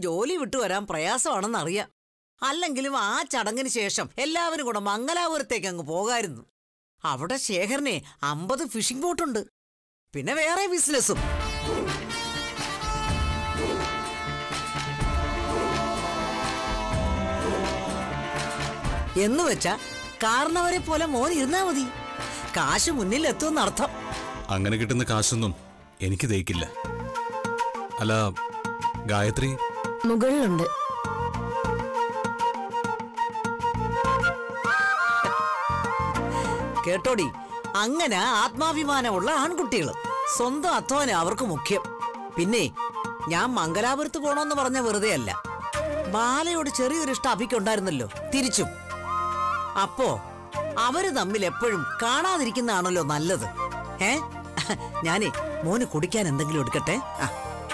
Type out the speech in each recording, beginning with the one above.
ജോലി വിട്ടു വരാൻ പ്രയാസമാണെന്ന് അറിയാം അല്ലെങ്കിലും ആ ചടങ്ങിന് ശേഷം എല്ലാവരും കൂടെ മംഗലാപുരത്തേക്ക് അങ്ങ് പോകായിരുന്നു അവിടെ ശേഖരനെ അമ്പത് ഫിഷിംഗ് ബോട്ടുണ്ട് പിന്നെ വേറെ ബിസിനസ്സും എന്ന് വെച്ചാ കാരണവരെ പോലെ മോൻ ഇരുന്നാ മതി കാശ് മുന്നിൽ എത്തുമെന്നർത്ഥം അങ്ങനെ കിട്ടുന്ന കാശൊന്നും എനിക്ക് ദയിക്കില്ല അല്ല ഗായത്രി മുകളിലുണ്ട് കേട്ടോടി അങ്ങനെ ആത്മാഭിമാനമുള്ള ആൺകുട്ടികൾ സ്വന്തം അധ്വാനം അവർക്ക് മുഖ്യം പിന്നെ ഞാൻ മംഗലാപുരത്ത് പോണോന്ന് പറഞ്ഞ വെറുതെ അല്ല ബാലയോട് ചെറിയൊരു ഇഷ്ടം അഭിക്കുണ്ടായിരുന്നല്ലോ തിരിച്ചും അപ്പോ അവര് തമ്മിൽ എപ്പോഴും കാണാതിരിക്കുന്നതാണല്ലോ നല്ലത് ഏ ഞാനേ മോന് കുടിക്കാൻ എന്തെങ്കിലും എടുക്കട്ടെ ആ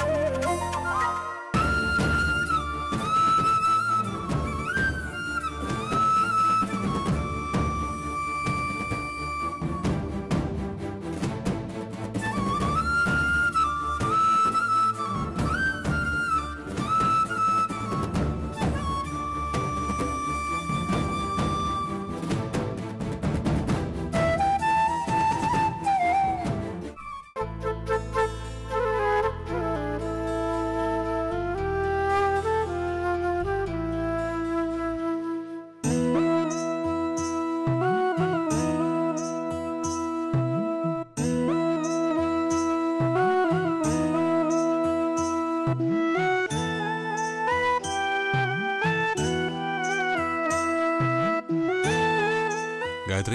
ഗായത്രി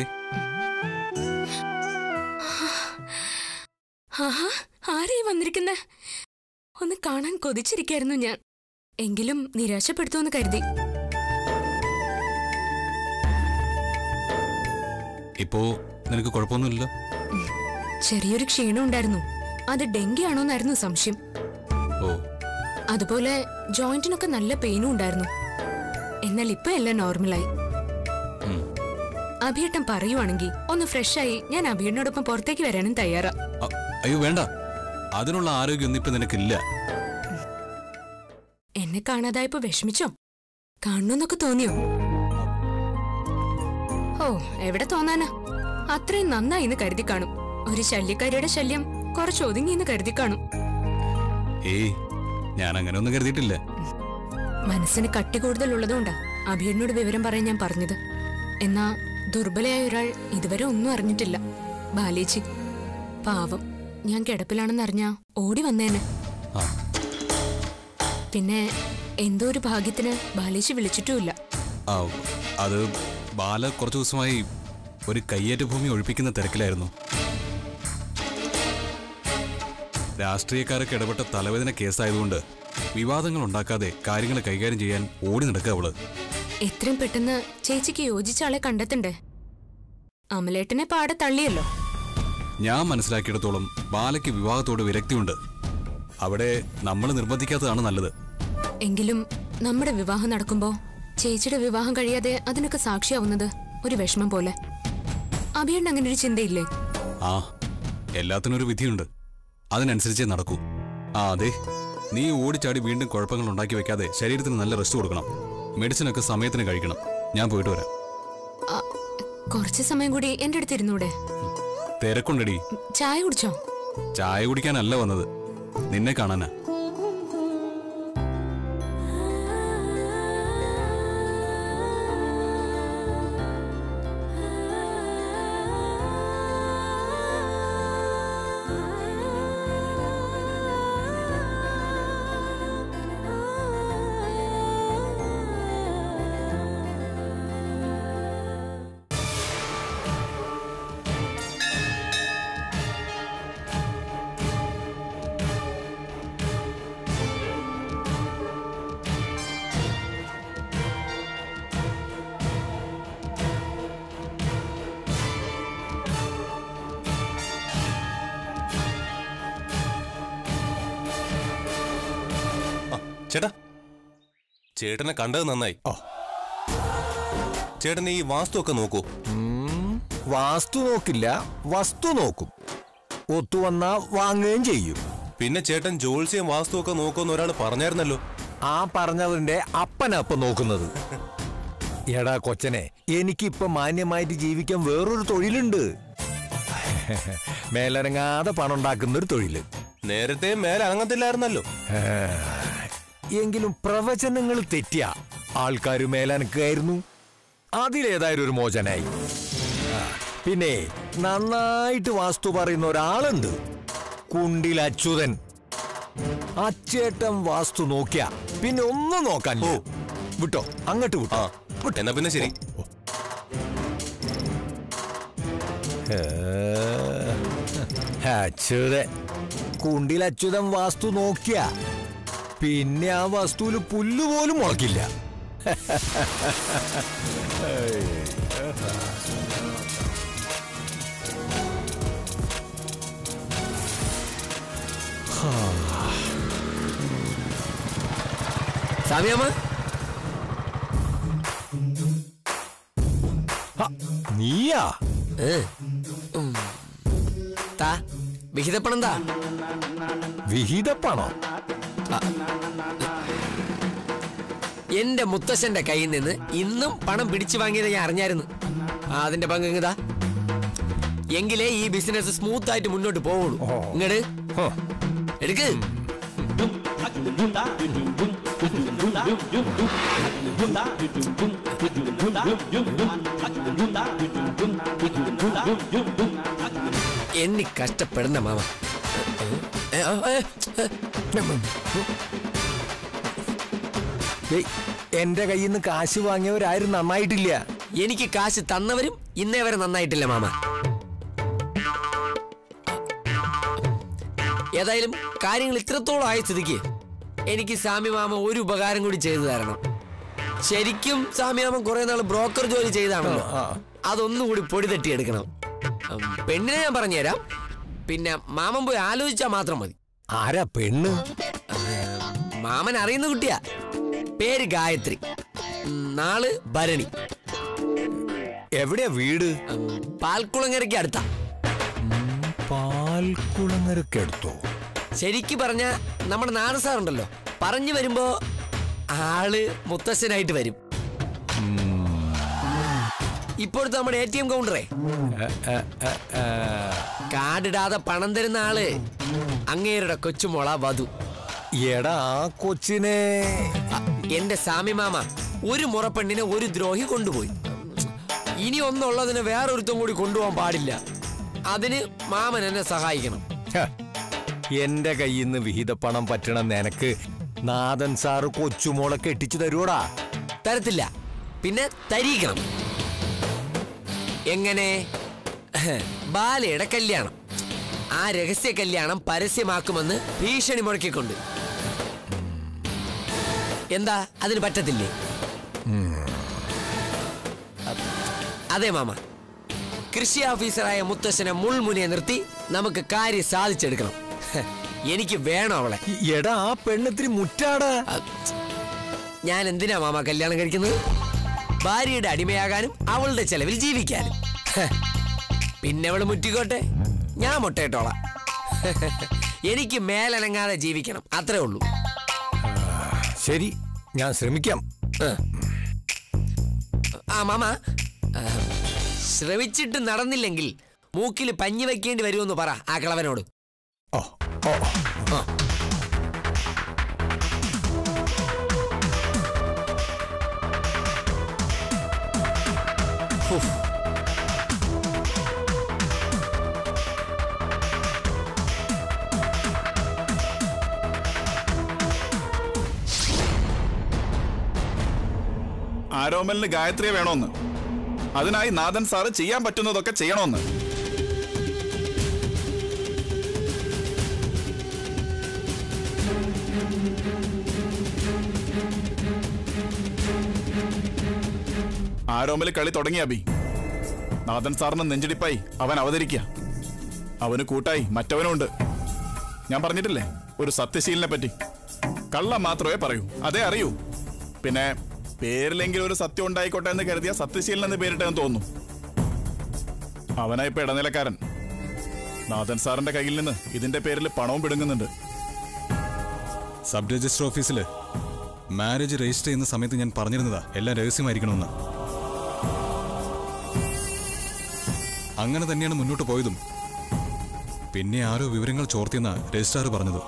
ആഹാ ആരെയും വന്നിരിക്കുന്നെ ഒന്ന് കാണാൻ കൊതിച്ചിരിക്കായിരുന്നു ഞാൻ എങ്കിലും നിരാശപ്പെടുത്തുമെന്ന് കരുതി ഇപ്പോ നിനക്ക് കുഴപ്പമൊന്നുമില്ലല്ലോ ചെറിയൊരു ക്ഷീണം ഉണ്ടായിരുന്നു അത് ഡെങ്കി ആണോന്നായിരുന്നു സംശയം ഓ അതുപോലെ ജോയിന്റിനൊക്കെ നല്ല പെയിനും ഉണ്ടായിരുന്നു എന്നാൽ ഇപ്പൊ എല്ലാം നോർമലായി ഉം. അഭിയേട്ടൻ പറയുവാണെങ്കിൽ ഒന്ന് ഫ്രഷായി ഞാൻ അഭിയേട്ടനോടൊപ്പം പുറത്തേക്ക് വരാനും തയ്യാറാ അ- അയ്യോ വേണ്ട അതിനുള്ള ആരോഗ്യമൊന്നും ഇപ്പൊ നിനക്കില്ല എന്നെ കാണാതായപ്പോ വിഷമിച്ചോ കാണണമെന്നൊക്കെ തോന്നിയോ ഓ എവിടെ തോന്നാനാ അത്രയും നന്നായി എന്ന് കരുതി കാണും ഒരു ശല്യക്കാരിയുടെ ശല്യം കുറച്ച് ഒതുങ്ങി എന്ന് കരുതി കാണും ഏയ് ഞാൻ അങ്ങനെ ഒന്നും കരുതിയിട്ടില്ല മനസ്സിന് കട്ടി കൂടുതലുള്ളതുകൊണ്ടാ അഭിയനോട് വിവരം പറയാൻ ഞാൻ പറഞ്ഞത് എന്നാ ദുർബലയായ ഒരാൾ ഇതുവരെ ഒന്നും അറിഞ്ഞിട്ടില്ല ബാലേച്ചി പാവം ഞാൻ കിടപ്പിലാണെന്ന് അറിഞ്ഞാ ഓടി വന്നേനെ ആ പിന്നെ എന്തോ ഒരു ഭാഗ്യത്തിന് ബാലേച്ചി വിളിച്ചിട്ടുമില്ല ആ അത് ബാല കുറച്ചു ദിവസമായി ഒരു കയ്യേറ്റ ഭൂമി ഒഴിപ്പിക്കുന്ന തിരക്കിലായിരുന്നു രാഷ്ട്രീയക്കാരൊക്കെ ഇടപെട്ട തലവേദന കേസായതുകൊണ്ട് വിവാദങ്ങൾ ഉണ്ടാക്കാതെ കാര്യങ്ങൾ കൈകാര്യം ചെയ്യാൻ ഓടി നടക്കുക അവള് എത്രയും പെട്ടെന്ന് ചേച്ചിക്ക് യോജിച്ച ആളെ കണ്ടെത്തണ്ടേ അമലേട്ടനെ പാടെ തള്ളിയല്ലോ ഞാൻ മനസ്സിലാക്കിയിടത്തോളം ബാലയ്ക്ക് വിവാഹത്തോട് വിരക്തിയുണ്ട് അവിടെ നമ്മൾ നിർബന്ധിക്കാത്തതാണ് നല്ലത് എങ്കിലും നമ്മുടെ വിവാഹം നടക്കുമ്പോ ചേച്ചിയുടെ വിവാഹം കഴിയാതെ അതിനൊക്കെ സാക്ഷിയാവുന്നത് ഒരു വിഷമം പോലെ അഭിയണ്ണ അങ്ങനെ ഒരു ചിന്തയില്ലേ ആ എല്ലാത്തിനും ഒരു വിധിയുണ്ട് അതിനനുസരിച്ചേ നടക്കൂ ആ അതെ നീ ഓടിച്ചാടി വീണ്ടും കുഴപ്പങ്ങൾ ഉണ്ടാക്കി വെക്കാതെ ശരീരത്തിന് നല്ല റെസ്റ്റ് കൊടുക്കണം മെഡിസിനൊക്കെ സമയത്തിന് കഴിക്കണം ഞാൻ പോയിട്ട് വരാം ആ, കുറച്ച് സമയം കൂടി എന്റെ അടുത്ത് ഇരുന്നൂടെ തിരക്കുണ്ടടി ചായ കുടിച്ചോ ചായ കുടിക്കാനല്ല വന്നത് നിന്നെ കാണാനാ ചേട്ടാ ചേട്ടനെ കണ്ടത് നന്നായി ചേട്ടൻ ഈ വാസ്തു ഒക്കെ നോക്കൂ വാസ്തു നോക്കില്ല വസ്തു നോക്കും ഒത്തുവന്നാ വാങ്ങുകയും ചെയ്യും പിന്നെ ചേട്ടൻ ജോത്സ്യം വാസ്തു ഒക്കെ നോക്കുമെന്ന് ഒരാൾ പറഞ്ഞായിരുന്നല്ലോ ആ പറഞ്ഞതിന്റെ അപ്പനപ്പ നോക്കുന്നത് എടാ കൊച്ചനെ എനിക്കിപ്പൊ മാന്യമായിട്ട് ജീവിക്കാൻ വേറൊരു തൊഴിലുണ്ട് മേലനങ്ങാതെ പണം ഉണ്ടാക്കുന്ന ഒരു തൊഴില് നേരത്തെ മേലെ അനങ്ങത്തില്ലായിരുന്നല്ലോ ഏ, എങ്കിലും പ്രവചനങ്ങൾ തെറ്റിയ ആൾക്കാർ മേലനക്കായിരുന്നു അതിലേതായാലും ഒരു മോചനായി ആ, പിന്നെ നന്നായിട്ട് വാസ്തു പറയുന്ന ഒരാളുണ്ട് കുണ്ടിൽ അച്യുതൻ അച്ചേട്ടൻ വാസ്തു നോക്കിയ പിന്നെ ഒന്നും നോക്കാൻ വിട്ടോ അങ്ങോട്ട് വിട്ടോ ആ എന്നാ പിന്നെ ശരി ഏ, അച്യുതൻ കുണ്ടിൽ അച്യുതൻ വാസ്തു നോക്കിയ പിന്നെ ആ വസ്തുവിൽ പുല്ല് പോലും മുളക്കില്ല സാമിയമ്മ ഹ, നീയാ ഏ. ഉം. താ വിഹിതപ്പണം താ വിഹിതപ്പണോ എന്റെ മുത്തശ്ശന്റെ കയ്യിൽ നിന്ന് ഇന്നും പണം പിടിച്ചു വാങ്ങിയത് ഞാൻ അറിഞ്ഞായിരുന്നു ആ, അതിന്റെ പങ്ക് ഇങ്ങതാ എങ്കിലേ ഈ ബിസിനസ് സ്മൂത്ത് ആയിട്ട് മുന്നോട്ട് പോവുള്ളൂ ഓ. ഇങ്ങട് ഹ, എടുക്ക് എന്നി കഷ്ടപ്പെടുന്ന മാമ ഏ, ആ, ഏ, ഏ. ഏയ്, എന്റെ കയ്യിൽ നിന്ന് കാശ് വാങ്ങിയവരാരും നന്നായിട്ടില്ല എനിക്ക് കാശ് തന്നവരും ഇന്നേ വരെ നന്നായിട്ടില്ല മാമ ഏതായാലും കാര്യങ്ങൾ ഇത്രത്തോളം ആയ സ്ഥിതിക്ക് എനിക്ക് സാമി മാമ ഒരു ഉപകാരം കൂടി ചെയ്തു തരണം ശരിക്കും സാമി മാമൻ കുറെ നാൾ ബ്രോക്കർ ജോലി ചെയ്താണല്ലോ ആ. അതൊന്നുകൂടി പൊടി തട്ടിയെടുക്കണം ഉം, പെണ്ണിനെ ഞാൻ പറഞ്ഞുതരാം പിന്നെ മാമൻ പോയി ആലോചിച്ചാൽ മാത്രം മതി ആരാ പെണ്ണ് മാമൻ അറിയുന്ന കുട്ടിയാ പേര് ഗായത്രി ഉം, നാള് ഭരണി എവിടെയാ വീട് ഉം, പാൽക്കുളങ്ങരയ്ക്ക് അടുത്താ പാൽക്കുളങ്ങരക്ക് എടുത്തോ ശരിക്ക് പറഞ്ഞ നമ്മുടെ നാട് സാറുണ്ടല്ലോ പറഞ്ഞു വരുമ്പോ ആള് മുത്തശ്ശനായിട്ട് വരും ഇപ്പോഴത്തെ നമ്മുടെ എ ടി എം കൗണ്ടറേ കാർഡിടാതെ പണം തരുന്ന ആള് അങ്ങേരുടെ കൊച്ചുമോള വധു എടാ ആ കൊച്ചിനെ അ, എന്റെ സാമി മാമ ഒരു മുറപ്പെണ്ണിനെ ഒരു ദ്രോഹി കൊണ്ടുപോയി ഇനി ഒന്നുള്ളതിന് വേറൊരുത്തും കൂടി കൊണ്ടുപോകാൻ പാടില്ല അതിന് മാമൻ എന്നെ സഹായിക്കണം ഹ, എന്റെ കയ്യിൽ നിന്ന് വിഹിതപ്പണം പറ്റണം നിനക്ക് നാഥൻ സാറ് കൊച്ചുമോളെ കെട്ടിച്ചു തരൂടാ തരത്തില്ല പിന്നെ തരീക്കണം എങ്ങനെ ബാലയുടെ കല്യാണം ആ രഹസ്യ കല്യാണം പരസ്യമാക്കുമെന്ന് ഭീഷണി മുഴക്കിക്കൊണ്ട് എന്താ അതിന് പറ്റത്തില്ലേ അതെ മാമ കൃഷി ഓഫീസറായ മുത്തശ്ശനെ മുൾമുനെ നിർത്തി നമുക്ക് കാര്യം സാധിച്ചെടുക്കണം ഹ, എനിക്ക് വേണം അവളെ എടാ ആ പെണ്ണിത്തിരി മുറ്റാടാ ഞാൻ എന്തിനാ മാമ കല്യാണം കഴിക്കുന്നത് ഭാര്യയുടെ അടിമയാകാനും അവളുടെ ചെലവിൽ ജീവിക്കാനും ഹ, പിന്നെ അവള് മുറ്റിക്കോട്ടെ ഞാൻ മുട്ടയിട്ടോളാം എനിക്ക് മേലനങ്ങാതെ ജീവിക്കണം അത്രേ ഉള്ളൂ ശരി ഞാൻ ശ്രമിക്കാം ആ മാമ ആ, ശ്രമിച്ചിട്ട് നടന്നില്ലെങ്കിൽ മൂക്കിൽ പഞ്ഞി വെക്കേണ്ടി വരുമെന്ന് പറ ആ കിളവനോട് ഓ ഓ ആ. ഹും. ആരോമലിന് ഗായത്രിയെ വേണോന്ന് അതിനായി നാഥൻ സാറ് ചെയ്യാൻ പറ്റുന്നതൊക്കെ ചെയ്യണമെന്ന് ആരോമല് കളി തുടങ്ങി അബി നാഥൻ സാറിന് നെഞ്ചിടിപ്പായി അവൻ അവതരിക്കുക അവന് കൂട്ടായി മറ്റവനുണ്ട് ഞാൻ പറഞ്ഞിട്ടില്ലേ ഒരു സത്യശീലിനെ പറ്റി കള്ള മാത്രമേ പറയൂ അതേ അറിയൂ പിന്നെ പേരിലെങ്കിലും ഒരു സത്യം ഉണ്ടായിക്കോട്ടെ എന്ന് കരുതിയ സത്യശീലൻ എന്ന് പേരിട്ടെന്ന് തോന്നുന്നു അവനാ ഇപ്പൊ ഇടനിലക്കാരൻ നാഥൻ സാറിന്റെ കയ്യിൽ നിന്ന് ഇതിന്റെ പേരിൽ പണവും പിടുങ്ങുന്നുണ്ട് സബ് രജിസ്റ്റർ ഓഫീസിൽ മാരേജ് രജിസ്റ്റർ ചെയ്യുന്ന സമയത്ത് ഞാൻ പറഞ്ഞിരുന്നതാ എല്ലാം രഹസ്യമായിരിക്കണമെന്ന് അങ്ങനെ തന്നെയാണ് മുന്നോട്ട് പോയതും പിന്നെ ആരോ വിവരങ്ങൾ ചോർത്തിയെന്ന രജിസ്ട്രാർ പറഞ്ഞത്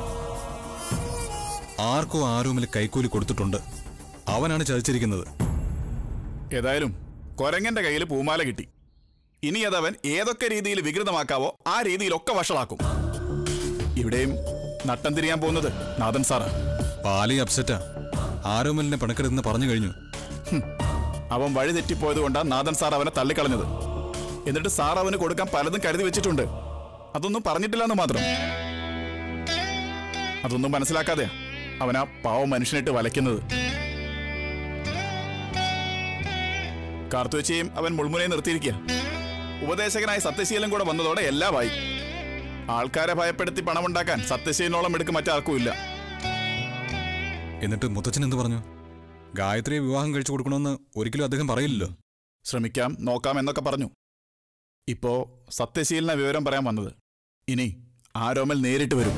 ആർക്കോ ആരോമിൽ കൈക്കൂലി കൊടുത്തിട്ടുണ്ട് അവനാണ് ചതിച്ചിരിക്കുന്നത് ഏതായാലും കൊരങ്ങന്റെ കയ്യിൽ പൂമാല കിട്ടി ഇനി അതവൻ ഏതൊക്കെ രീതിയിൽ വികൃതമാക്കാവോ ആ രീതിയിലൊക്കെ വഷളാക്കും ഇവിടെയും നട്ടം തിരിയാൻ പോകുന്നത് നാഥൻ സാറാ പാലി അപ്സെറ്റാ ആരോമലിനെ പണക്കെടുന്ന് പറഞ്ഞു കഴിഞ്ഞു അവൻ വഴി തെറ്റിപ്പോയത് കൊണ്ടാ നാഥൻ സാർ അവനെ തള്ളിക്കളഞ്ഞത് എന്നിട്ട് സാർ അവന് കൊടുക്കാൻ പലതും കരുതി വെച്ചിട്ടുണ്ട് അതൊന്നും പറഞ്ഞിട്ടില്ലെന്ന് മാത്രം അതൊന്നും മനസ്സിലാക്കാതെയാ അവൻ ആ പാവ മനുഷ്യനിട്ട് വലയ്ക്കുന്നത് കാർത്തുവച്ചയും അവൻ മുൾമുനയെ നിർത്തിയിരിക്കുക ഉപദേശകനായ സത്യശീലൻ കൂടെ വന്നതോടെ എല്ലാമായി ആൾക്കാരെ ഭയപ്പെടുത്തി പണമുണ്ടാക്കാൻ സത്യശീലനോളം എടുക്ക് മറ്റാർക്കും ഇല്ല എന്നിട്ട് മുത്തച്ഛൻ എന്ത് പറഞ്ഞു ഗായത്രിയെ വിവാഹം കഴിച്ചു കൊടുക്കണമെന്ന് ഒരിക്കലും അദ്ദേഹം പറയില്ലല്ലോ ശ്രമിക്കാം നോക്കാം എന്നൊക്കെ പറഞ്ഞു ഇപ്പോ സത്യശീലന വിവരം പറയാൻ വന്നത് ഇനി ആരോമൽ നേരിട്ട് വരും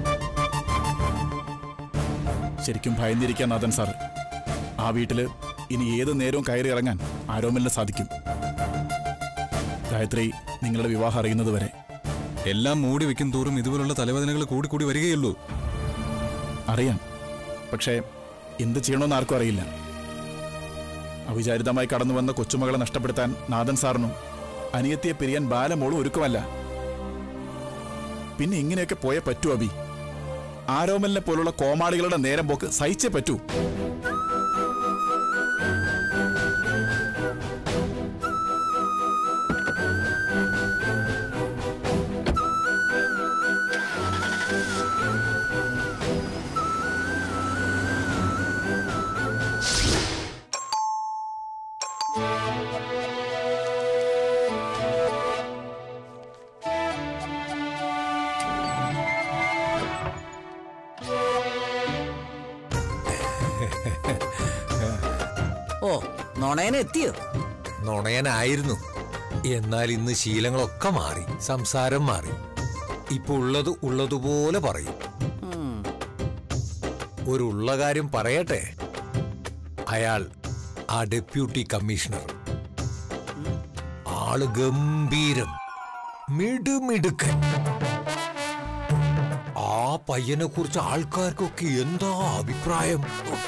ശരിക്കും ഭയന്നിരിക്കാൻ നാഥൻ സാറ് ആ വീട്ടില് ഇനി ഏത് നേരവും കയറി ഇറങ്ങാൻ ആരോമലിന് സാധിക്കും ഗായത്രി നിങ്ങളുടെ വിവാഹം അറിയുന്നത് വരെ എല്ലാം മൂടി വെക്കും തോറും ഇതുപോലുള്ള തലവേദനകൾ കൂടിക്കൂടി വരികയുള്ളൂ അറിയാം പക്ഷേ എന്ത് ചെയ്യണമെന്ന് ആർക്കും അറിയില്ല അവിചാരിതമായി കടന്നു വന്ന കൊച്ചുമകളെ നഷ്ടപ്പെടുത്താൻ നാഥൻ സാറിനും അനിയത്തിയെ പിരിയാൻ ബാലമോളും ഒരുക്കമല്ല പിന്നെ ഇങ്ങനെയൊക്കെ പോയേ പറ്റൂ അബി ആരോമലിനെ പോലുള്ള കോമാളികളുടെ നേരം പോക്ക് സഹിച്ചേ പറ്റൂ ഓ നുണയനെ എത്തിയോ നുണയനായിരുന്നു എന്നാൽ ഇന്ന് ശീലങ്ങളൊക്കെ മാറി സംസാരം മാറി ഇപ്പൊ ഉള്ളത് ഉള്ളതുപോലെ പറയും ഒരു ഉള്ള കാര്യം പറയട്ടെ അയാൾ ആ ഡെപ്യൂട്ടി കമ്മീഷണർ ആള് ഗംഭീരം മിടുമിടുക്കൻ ആ പയ്യനെ കുറിച്ച് ആൾക്കാർക്കൊക്കെ എന്താ അഭിപ്രായം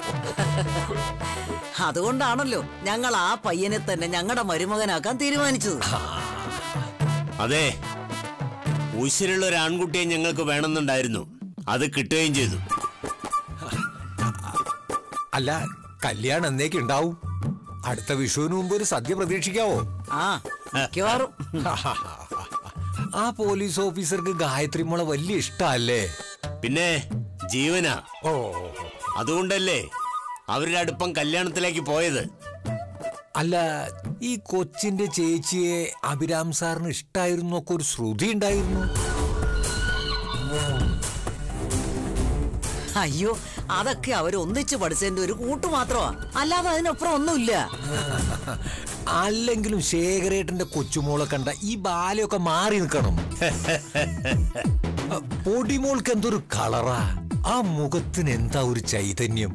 അതുകൊണ്ടാണല്ലോ ഞങ്ങൾ ആ പയ്യനെ തന്നെ ഞങ്ങളുടെ മരുമകനാക്കാൻ തീരുമാനിച്ചത് അതെ ഉശിരുള്ള ഒരു ആൺകുട്ടിയെ ഞങ്ങൾക്ക് വേണമെന്നുണ്ടായിരുന്നു അത് കിട്ടുകയും ചെയ്തു അല്ല കല്യാണം എന്നേക്ക് ഉണ്ടാവും അടുത്ത വിഷുവിന് മുമ്പ് ഒരു സദ്യ പ്രതീക്ഷിക്കാവോ ആ മിക്കവാറും ആ പോലീസ് ഓഫീസർക്ക് ഗായത്രി മോളെ വലിയ ഇഷ്ടല്ലേ പിന്നെ ജീവനാ ഓ അതുകൊണ്ടല്ലേ അവരുടെ അടുപ്പം കല്യാണത്തിലേക്ക് പോയത് അല്ല ഈ കൊച്ചിന്റെ ചേച്ചിയെ അഭിരാം സാറിന് ഇഷ്ടായിരുന്നു ഒക്കെ ഒരു ശ്രുതി ഉണ്ടായിരുന്നു അയ്യോ അതൊക്കെ അവർ ഒന്നിച്ച് പഠിച്ചതിന്റെ ഒരു കൂട്ടു മാത്രമാ അല്ലാതെ അതിനപ്പുറം ഒന്നുമില്ല അല്ലെങ്കിലും ശേഖരേട്ടന്റെ കൊച്ചുമോളെ കണ്ട ഈ ബാലയൊക്കെ മാറി നിൽക്കണം പൊടിമോൾക്ക് എന്തൊരു കളറാ ആ മുഖത്തിന് എന്താ ഒരു ചൈതന്യം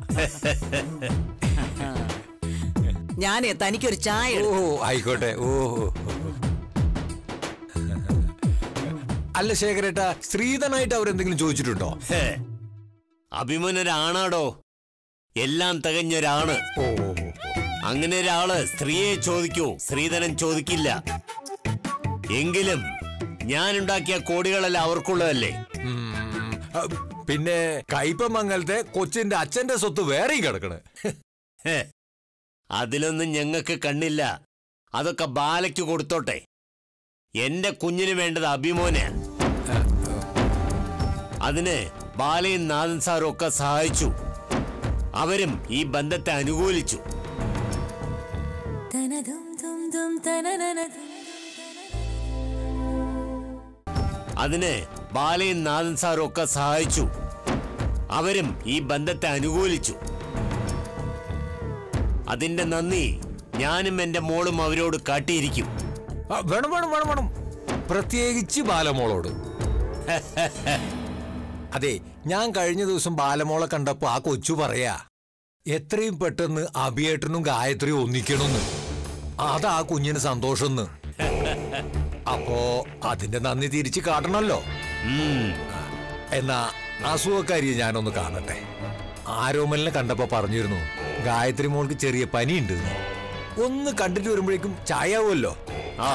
ഞാനേ തനിക്കൊരു ചായ ഓ എടു- ആയിക്കോട്ടെ ഓ അല്ല ശേഖരേട്ട സ്ത്രീധനായിട്ട് അവരെന്തെങ്കിലും ചോദിച്ചിട്ടുണ്ടോ ഹേ, അഭിമന്യൊരാണാടോ എല്ലാം തികഞ്ഞൊരാണ് ഓ അങ്ങനെ ഒരാള് സ്ത്രീയെ ചോദിക്കൂ സ്ത്രീധനം ചോദിക്കില്ല എങ്കിലും ഞാനുണ്ടാക്കിയ കോടികളെല്ലാം അവർക്കുള്ളതല്ലേ ഉം. അ, പിന്നെ കയ്പമംഗലത്തെ കൊച്ചിന്റെ അച്ഛന്റെ സ്വത്ത് വേറെയും കിടക്കണ് ഹേ, അതിലൊന്നും ഞങ്ങൾക്ക് കണ്ണില്ല അതൊക്കെ ബാലയ്ക്ക് കൊടുത്തോട്ടെ എന്റെ കുഞ്ഞിന് വേണ്ടത് അഭിമോന അതിന് ബാലയും നാഥൻ സാറും ഒക്കെ സഹായിച്ചു അവരും ഈ ബന്ധത്തെ അനുകൂലിച്ചു അതിന് ബാലയും നാഥൻ സാറും ഒക്കെ സഹായിച്ചു അവരും ഈ ബന്ധത്തെ അനുകൂലിച്ചു അതിന്റെ നന്ദി ഞാനും എന്റെ മോളും അവരോട് കാട്ടിയിരിക്കും ആ, വേണം വേണം വേണം വേണം പ്രത്യേകിച്ച് ബാലമോളോട് അതെ ഞാൻ കഴിഞ്ഞ ദിവസം ബാലമോളെ കണ്ടപ്പോ ആ കൊച്ചു പറയാ എത്രയും പെട്ടെന്ന് അഭിയേട്ടനും ഗായത്രിയും ഒന്നിക്കണമെന്ന് അതാ കുഞ്ഞിന് സന്തോഷം അപ്പോ അതിന്റെ നന്ദി തിരിച്ച് കാട്ടണല്ലോ എന്നാ അസുഖക്കാരിയെ ഞാനൊന്ന് കാണട്ടെ ആരോമലിനെ കണ്ടപ്പോ പറഞ്ഞിരുന്നു ഗായത്രി മോൾക്ക് ചെറിയ പനിയുണ്ട് എന്ന്. ഒന്ന് കണ്ടിട്ട് വരുമ്പോഴേക്കും ചായാവുമല്ലോ ആ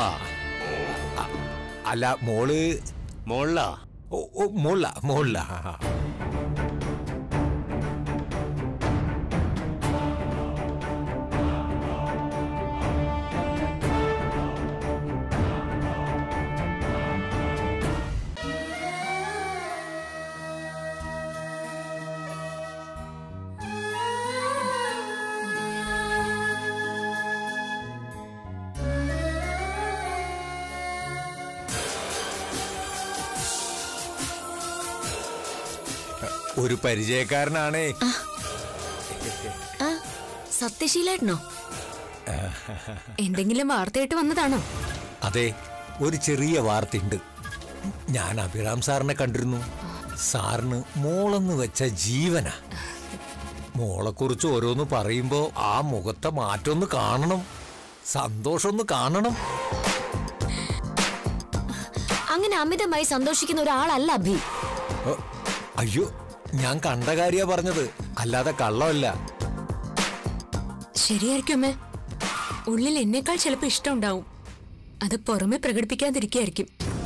അല്ല മോള് മോളിലാ ഓ ഓ മോളില മോളില ഒരു പരിചയക്കാരനാണേ ആ സത്യശീലേട്ടനോ എന്തെങ്കിലും വാർത്തയായിട്ട് വന്നതാണോ അതെ ഒരു ചെറിയ വാർത്തയുണ്ട് ഞാൻ അഭിറാം സാറിനെ കണ്ടിരുന്നു സാറിന് മോളെന്ന് വെച്ച ജീവന മോളെക്കുറിച്ച് ഓരോന്ന് പറയുമ്പോ ആ മുഖത്തെ മാറ്റമൊന്ന് കാണണം സന്തോഷമൊന്ന് കാണണം അങ്ങനെ അമിതമായി സന്തോഷിക്കുന്ന ഒരാളല്ല അഭി ഓ, അയ്യോ ഞാൻ കണ്ട കാര്യ പറഞ്ഞത് അല്ലാതെ കള്ളമല്ല ശരിയായിരിക്കും അമ്മേ ഉള്ളിൽ എന്നേക്കാൾ ചിലപ്പോൾ ഇഷ്ടമുണ്ടാവും അത് പുറമെ പ്രകടിപ്പിക്കാതിരിക്കായിരിക്കും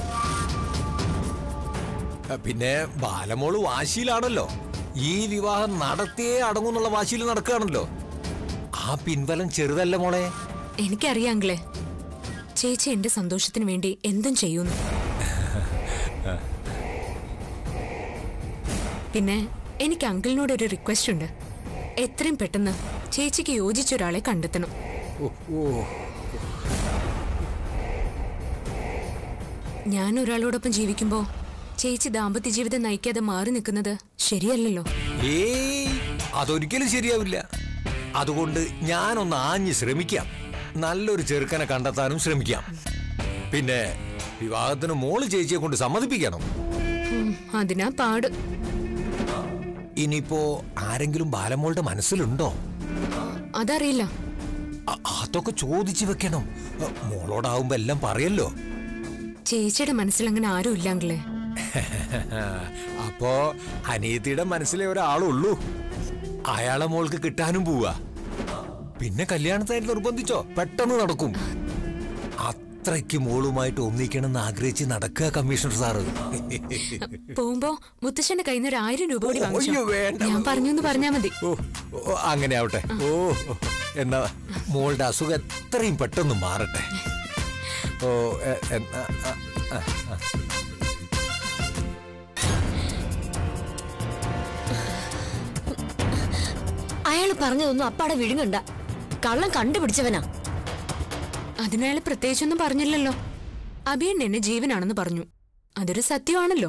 പിന്നെ ബാലമോള് വാശിയിലാണല്ലോ ഈ വിവാഹം നടത്തിയേ അടങ്ങുന്നുള്ള വാശിയിൽ നടക്കുകയാണല്ലോ ആ പിൻബലം ചെറുതല്ല മോളെ എനിക്കറിയാങ്കിളേ ചേച്ചി എന്റെ സന്തോഷത്തിന് വേണ്ടി എന്തും ചെയ്യുന്നു പിന്നെ എനിക്ക് അങ്കിളിനോട് ഒരു റിക്വസ്റ്റ് ഉണ്ട് എത്രയും പെട്ടെന്ന് ചേച്ചിക്ക് യോജിച്ച ഒരാളെ കണ്ടെത്തണം ഓ, ഓ ഞാൻ ഒരാളോടൊപ്പം ജീവിക്കുമ്പോ ചേച്ചി ദാമ്പത്യ ജീവിതം നയിക്കാതെ മാറി നിൽക്കുന്നത് ശരിയല്ലല്ലോ ഏയ് അതൊരിക്കലും ശരിയാവില്ല അതുകൊണ്ട് ഞാനൊന്ന് ആഞ്ഞ് ശ്രമിക്കാം നല്ലൊരു ചെറുക്കനെ കണ്ടെത്താനും ശ്രമിക്കാം പിന്നെ വിവാഹത്തിന് മോള് ചേച്ചിയെ കൊണ്ട് സമ്മതിപ്പിക്കണം ഉം, അതിനാ പാട് ഇനിയിപ്പോ ആരെങ്കിലും ബാലമോളുടെ മനസ്സിലുണ്ടോ അതറിയില്ല അ- അതൊക്കെ ചോദിച്ചു വെക്കണം അ, മോളോടാവുമ്പോ എല്ലാം പറയല്ലോ ചേച്ചിയുടെ മനസ്സിൽ അങ്ങനെ ആരും ഇല്ലാങ്കിലേ അപ്പോ അനിയത്തിയുടെ മനസ്സിലെ ഒരാളുള്ളൂ അയാളെ മോൾക്ക് കിട്ടാനും പോവാ പിന്നെ കല്യാണത്തായിട്ട് നിർബന്ധിച്ചോ പെട്ടെന്ന് നടക്കും അത്രയ്ക്ക് മോളുമായിട്ട് ഒന്നിക്കണമെന്ന് ആഗ്രഹിച്ച് നടക്കുക കമ്മീഷണർ സാറ് പോകുമ്പോ മുത്തശ്ശന്റെ കയ്യിൽ നിന്ന് ഒരു ആയിരം രൂപ കൂടി അയ്യോ, വാങ്ങിച്ചോ വേണ്ട. ഞാൻ പറഞ്ഞു എന്ന് പറഞ്ഞാ മതി ഓ ഓ, അങ്ങനെ ആവട്ടെ ഓ ഓ, എന്നാ മോളുടെ അസുഖം എത്രയും പെട്ടെന്ന് മാറട്ടെ ഓ എ- എന്നാ, ആ, ആ, ആ. അയാൾ പറഞ്ഞതൊന്നും അപ്പാടെ വിഴുങ്ങണ്ട കള്ളം കണ്ടുപിടിച്ചവനാ അതിനയാൾ പ്രത്യേകിച്ചൊന്നും പറഞ്ഞില്ലല്ലോ അഭിയൻ എന്നെ ജീവനാണെന്ന് പറഞ്ഞു അതൊരു സത്യമാണല്ലോ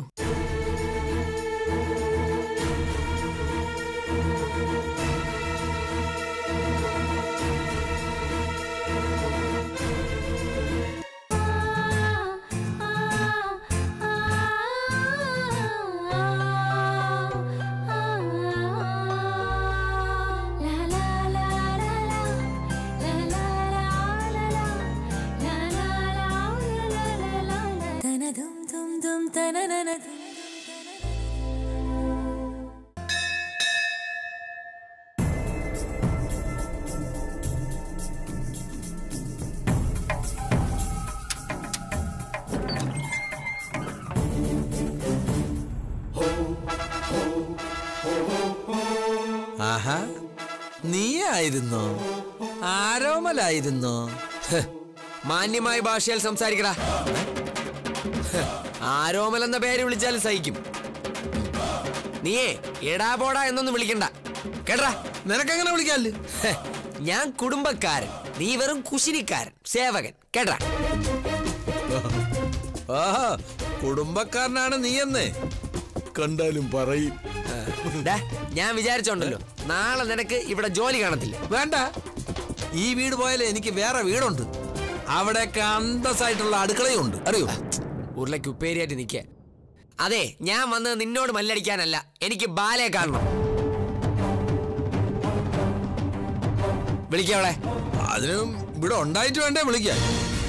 ആഹാ നീയായിരുന്നോ ആരോമലായിരുന്നോ ഹ്, മാന്യമായ ഭാഷയിൽ സംസാരിക്കടാ ഹ്, ആരോമൽ എന്ന പേര് വിളിച്ചാൽ സഹിക്കും നീയേ എടാ പോടാ എന്നൊന്നും വിളിക്കണ്ട കേട്ടാ നിനക്കെങ്ങനെ വിളിക്കാല് ഹ്, ഞാൻ കുടുംബക്കാരൻ നീ വെറും കുശിനിക്കാരൻ സേവകൻ കേട്ടാ ആഹാ കുടുംബക്കാരനാണ് നീയെന്ന് കണ്ടാലും പറയും ഡാ, ഞാൻ വിചാരിച്ചോണ്ടല്ലോ നാളെ നിനക്ക് ഇവിടെ ജോലി കാണത്തില്ല വേണ്ട ഈ വീട് പോയാലേ എനിക്ക് വേറെ വീടുണ്ട് അവിടെയൊക്കെ അന്തസ്സായിട്ടുള്ള അടുക്കളയുണ്ട് അറിയോ ഉരുളയ്ക്ക് ഉപ്പേരിയായിട്ട് നിൽക്കുക അതെ ഞാൻ വന്നത് നിന്നോട് മല്ലടിക്കാനല്ല എനിക്ക് ബാലയെ കാണണം വിളിക്കവളെ അതിന് ഇവിടെ ഉണ്ടായിട്ട് വേണ്ടേ വിളിക്കാൻ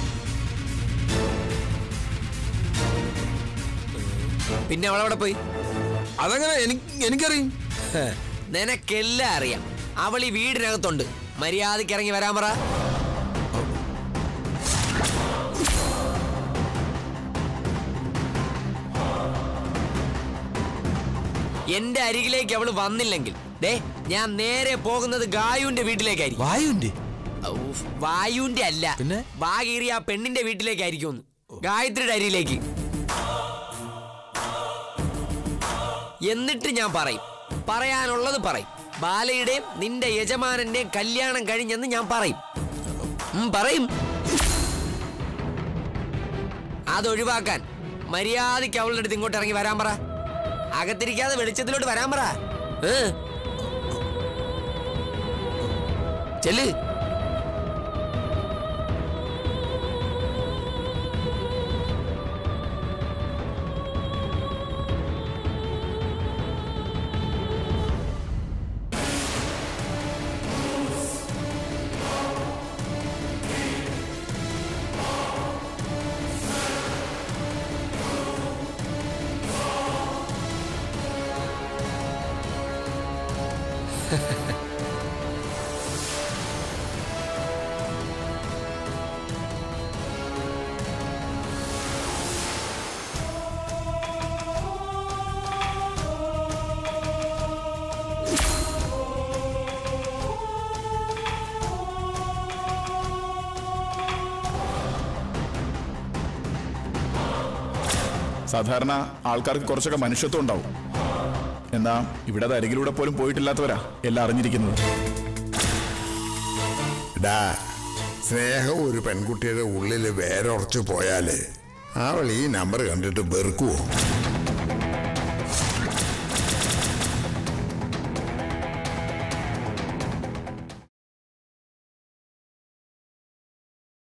പിന്നെ അവളവിടെ പോയി അതങ്ങനെ എനിക്ക് എനിക്കറിയും ഹേ, നിനക്കെല്ലാം അറിയാം അവൾ ഈ വീടിനകത്തുണ്ട് മര്യാദയ്ക്ക് ഇറങ്ങി വരാൻ പറ എന്റെ അരികിലേക്ക് അവള് വന്നില്ലെങ്കിൽ ദേ ഞാൻ നേരെ പോകുന്നത് ഗായുവിന്റെ വീട്ടിലേക്കായിരിക്കും വായുവിന്റെ ഔഫ്, വായുവിന്റെ അല്ല പിന്നെ? വാ കീറിയ ആ പെണ്ണിന്റെ വീട്ടിലേക്കായിരിക്കും ഒന്ന് ഗായത്രിയുടെ അരിയിലേക്ക് എന്നിട്ട് ഞാൻ പറയും പറയാനുള്ളത് പറയും ബാലയുടെയും നിന്റെ യജമാനന്റെയും കല്യാണം കഴിഞ്ഞെന്ന് ഞാൻ പറയും ഉം, പറയും അതൊഴിവാക്കാൻ മര്യാദയ്ക്ക് അവളുടെ അടുത്ത് ഇങ്ങോട്ട് ഇറങ്ങി വരാൻ പറ അകത്തിരിക്കാതെ വെളിച്ചത്തിലോട്ട് വരാൻ പറ ഏ? ചെല്ല് സാധാരണ ആൾക്കാർക്ക് കുറച്ചൊക്കെ മനുഷ്യത്വം ഉണ്ടാവും എന്നാ ഇവിടെ അത് അരികിലൂടെ പോലും പോയിട്ടില്ലാത്തവരാ എല്ലാം അറിഞ്ഞിരിക്കുന്നത് ഡാ സ്നേഹം ഒരു പെൺകുട്ടിയുടെ ഉള്ളിൽ വേരുറച്ചു പോയാല് അവൾ ഈ നമ്പർ കണ്ടിട്ട് വെറുക്കുവോ